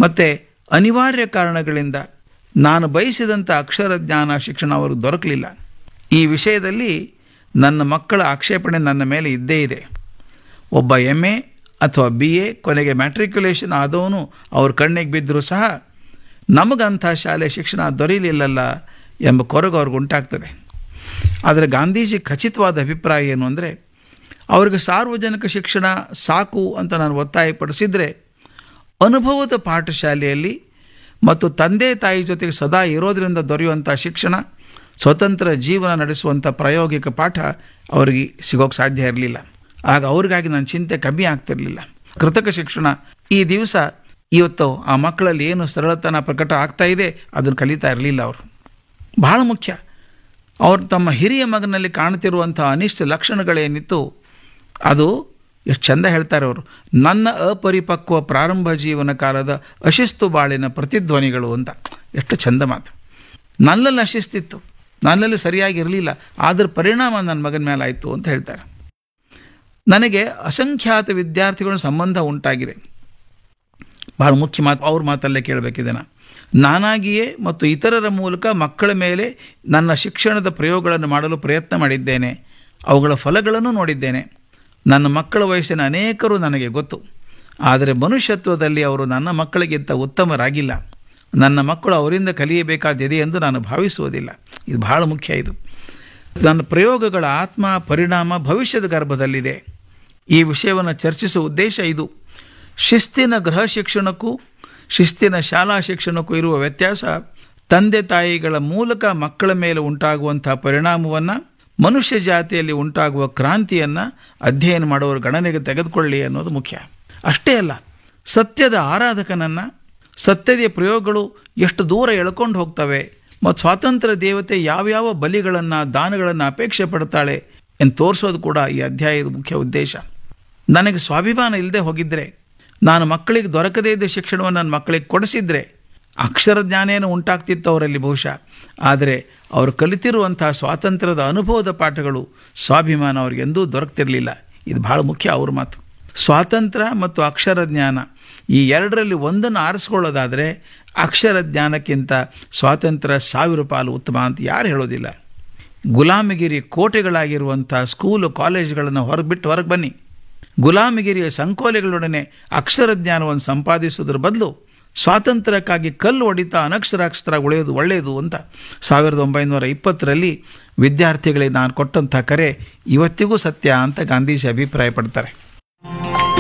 ಮತ್ತು ಅನಿವಾರ್ಯ ಕಾರಣಗಳಿಂದ ನಾನು ಬಯಸಿದಂಥ ಅಕ್ಷರ ಜ್ಞಾನ ಶಿಕ್ಷಣ ಅವರು ದೊರಕಲಿಲ್ಲ ಈ ವಿಷಯದಲ್ಲಿ ನನ್ನ ಮಕ್ಕಳ ಆಕ್ಷೇಪಣೆ ನನ್ನ ಮೇಲೆ ಇದ್ದೇ ಇದೆ ಒಬ್ಬ ಎಮ್ ಎ ಅಥವಾ ಬಿ ಎ ಕೊನೆಗೆ ಮ್ಯಾಟ್ರಿಕ್ಯುಲೇಷನ್ ಆದವನು ಅವ್ರ ಕಣ್ಣಿಗೆ ಬಿದ್ದರೂ ಸಹ ನಮಗಂಥ ಶಾಲೆ ಶಿಕ್ಷಣ ದೊರೆಯಲಿಲ್ಲಲ್ಲ ಎಂಬ ಕೊರಗು ಅವ್ರಿಗೆ ಉಂಟಾಗ್ತದೆ ಆದರೆ ಗಾಂಧೀಜಿ ಖಚಿತವಾದ ಅಭಿಪ್ರಾಯ ಏನು ಅಂದರೆ ಅವ್ರಿಗೆ ಸಾರ್ವಜನಿಕ ಶಿಕ್ಷಣ ಸಾಕು ಅಂತ ನಾನು ಒತ್ತಾಯಪಡಿಸಿದರೆ ಅನುಭವದ ಪಾಠಶಾಲೆಯಲ್ಲಿ ಮತ್ತು ತಂದೆ ತಾಯಿ ಜೊತೆಗೆ ಸದಾ ಇರೋದರಿಂದ ದೊರೆಯುವಂಥ ಶಿಕ್ಷಣ ಸ್ವತಂತ್ರ ಜೀವನ ನಡೆಸುವಂಥ ಪ್ರಾಯೋಗಿಕ ಪಾಠ ಅವರಿಗೆ ಸಿಗೋಕ್ಕೆ ಸಾಧ್ಯ ಇರಲಿಲ್ಲ ಆಗ ಅವ್ರಿಗಾಗಿ ನನ್ನ ಚಿಂತೆ ಕಮ್ಮಿ ಆಗ್ತಿರಲಿಲ್ಲ ಕೃತಕ ಶಿಕ್ಷಣ ಈ ದಿವಸ ಇವತ್ತು ಆ ಮಕ್ಕಳಲ್ಲಿ ಏನು ಸರಳತನ ಪ್ರಕಟ ಆಗ್ತಾ ಇದೆ ಅದನ್ನು ಕಲಿತಾ ಇರಲಿಲ್ಲ ಅವರು ಬಹಳ ಮುಖ್ಯ ಅವರು ತಮ್ಮ ಹಿರಿಯ ಮಗನಲ್ಲಿ ಕಾಣ್ತಿರುವಂಥ ಅನಿಷ್ಟ ಲಕ್ಷಣಗಳೇನಿತ್ತು ಅದು ಎಷ್ಟು ಚಂದ ಹೇಳ್ತಾರೆ ಅವರು ನನ್ನ ಅಪರಿಪಕ್ವ ಪ್ರಾರಂಭ ಜೀವನ ಕಾಲದ ಅಶಿಸ್ತು ಬಾಳಿನ ಪ್ರತಿಧ್ವನಿಗಳು ಅಂತ ಎಷ್ಟು ಚಂದ ಮಾತು ನನ್ನಲ್ಲಿ ಅಶಿಸ್ತಿತ್ತು ನನ್ನಲ್ಲಿ ಸರಿಯಾಗಿ ಇರಲಿಲ್ಲ ಆದ್ರ ಪರಿಣಾಮ ನನ್ನ ಮಗನ ಮೇಲೆ ಆಯಿತು ಅಂತ ಹೇಳ್ತಾರೆ ನನಗೆ ಅಸಂಖ್ಯಾತ ವಿದ್ಯಾರ್ಥಿಗಳ ಸಂಬಂಧ ಉಂಟಾಗಿದೆ ಬಹಳ ಮುಖ್ಯ ಮಾತು ಅವ್ರ ಮಾತಲ್ಲೇ ಕೇಳಬೇಕಿದೆ ನಾ ನಾನಾಗಿಯೇ ಮತ್ತು ಇತರರ ಮೂಲಕ ಮಕ್ಕಳ ಮೇಲೆ ನನ್ನ ಶಿಕ್ಷಣದ ಪ್ರಯೋಗಗಳನ್ನು ಮಾಡಲು ಪ್ರಯತ್ನ ಮಾಡಿದ್ದೇನೆ ಅವುಗಳ ಫಲಗಳನ್ನು ನೋಡಿದ್ದೇನೆ ನನ್ನ ಮಕ್ಕಳ ವಯಸ್ಸಿನ ಅನೇಕರು ನನಗೆ ಗೊತ್ತು ಆದರೆ ಮನುಷ್ಯತ್ವದಲ್ಲಿ ಅವರು ನನ್ನ ಮಕ್ಕಳಿಗಿಂತ ಉತ್ತಮರಾಗಿಲ್ಲ ನನ್ನ ಮಕ್ಕಳು ಅವರಿಂದ ಕಲಿಯಬೇಕಾದಿದೆ ಎಂದು ನಾನು ಭಾವಿಸುವುದಿಲ್ಲ ಇದು ಬಹಳ ಮುಖ್ಯ ಇದು ನನ್ನ ಪ್ರಯೋಗಗಳ ಆತ್ಮ ಪರಿಣಾಮ ಭವಿಷ್ಯದ ಗರ್ಭದಲ್ಲಿದೆ ಈ ವಿಷಯವನ್ನು ಚರ್ಚಿಸುವ ಉದ್ದೇಶ ಇದು ಶಿಸ್ತಿನ ಗೃಹ ಶಿಕ್ಷಣಕ್ಕೂ ಶಿಸ್ತಿನ ಶಾಲಾ ಶಿಕ್ಷಣಕ್ಕೂ ಇರುವ ವ್ಯತ್ಯಾಸ ತಂದೆ ತಾಯಿಗಳ ಮೂಲಕ ಮಕ್ಕಳ ಮೇಲೆ ಉಂಟಾಗುವಂಥ ಪರಿಣಾಮವನ್ನು ಮನುಷ್ಯ ಜಾತಿಯಲ್ಲಿ ಉಂಟಾಗುವ ಕ್ರಾಂತಿಯನ್ನು ಅಧ್ಯಯನ ಮಾಡುವವರು ಗಣನೆಗೆ ತೆಗೆದುಕೊಳ್ಳಿ ಅನ್ನೋದು ಮುಖ್ಯ ಅಷ್ಟೇ ಅಲ್ಲ ಸತ್ಯದ ಆರಾಧಕನನ್ನು ಸತ್ಯದ ಪ್ರಯೋಗಗಳು ಎಷ್ಟು ದೂರ ಎಳ್ಕೊಂಡು ಹೋಗ್ತವೆ ಮತ್ತು ಸ್ವಾತಂತ್ರ್ಯ ದೇವತೆ ಯಾವ್ಯಾವ ಬಲಿಗಳನ್ನು ದಾನಗಳನ್ನು ಅಪೇಕ್ಷೆ ಪಡ್ತಾಳೆ ಎಂದು ತೋರಿಸೋದು ಕೂಡ ಈ ಅಧ್ಯಾಯದ ಮುಖ್ಯ ಉದ್ದೇಶ ನನಗೆ ಸ್ವಾಭಿಮಾನ ಇಲ್ಲದೆ ಹೋಗಿದ್ದರೆ ನಾನು ಮಕ್ಕಳಿಗೆ ದೊರಕದೇ ಇದ್ದ ಶಿಕ್ಷಣವನ್ನು ನನ್ನ ಮಕ್ಕಳಿಗೆ ಕೊಡಿಸಿದ್ರೆ ಅಕ್ಷರ ಜ್ಞಾನೇನು ಉಂಟಾಗ್ತಿತ್ತು ಅವರಲ್ಲಿ ಬಹುಶಃ ಆದರೆ ಅವರು ಕಲಿತಿರುವಂಥ ಸ್ವಾತಂತ್ರ್ಯದ ಅನುಭವದ ಪಾಠಗಳು ಸ್ವಾಭಿಮಾನ ಅವ್ರಿಗೆ ಎಂದೂ ದೊರಕ್ತಿರಲಿಲ್ಲ ಇದು ಬಹಳ ಮುಖ್ಯ ಅವ್ರ ಮಾತು ಸ್ವಾತಂತ್ರ್ಯ ಮತ್ತು ಅಕ್ಷರ ಜ್ಞಾನ ಈ ಎರಡರಲ್ಲಿ ಒಂದನ್ನು ಆರಿಸ್ಕೊಳ್ಳೋದಾದರೆ ಅಕ್ಷರ ಜ್ಞಾನಕ್ಕಿಂತ ಸ್ವಾತಂತ್ರ್ಯ ಸಾವಿರ ಪಾಲು ಉತ್ತಮ ಅಂತ ಯಾರು ಹೇಳೋದಿಲ್ಲ ಗುಲಾಮಗಿರಿ ಕೋಟೆಗಳಾಗಿರುವಂಥ ಸ್ಕೂಲು ಕಾಲೇಜುಗಳನ್ನು ಹೊರಗೆ ಬಿಟ್ಟು ಹೊರಗೆ ಬನ್ನಿ ಗುಲಾಮಗಿರಿಯ ಸಂಕೋಲೆಗಳೊಡನೆ ಅಕ್ಷರ ಜ್ಞಾನವನ್ನು ಸಂಪಾದಿಸೋದ್ರ ಬದಲು ಸ್ವಾತಂತ್ರ್ಯಕ್ಕಾಗಿ ಕಲ್ಲು ಹೊಡಿತಾ ಅನಕ್ಷರಾಕ್ಷರ ಉಳಿಯೋದು ಒಳ್ಳೆಯದು ಅಂತ ಸಾವಿರದ ಒಂಬೈನೂರ ಇಪ್ಪತ್ತರಲ್ಲಿ ವಿದ್ಯಾರ್ಥಿಗಳಿಗೆ ನಾನು ಕೊಟ್ಟಂಥ ಕರೆ ಇವತ್ತಿಗೂ ಸತ್ಯ ಅಂತ ಗಾಂಧೀಜಿ ಅಭಿಪ್ರಾಯ ಪಡ್ತಾರೆ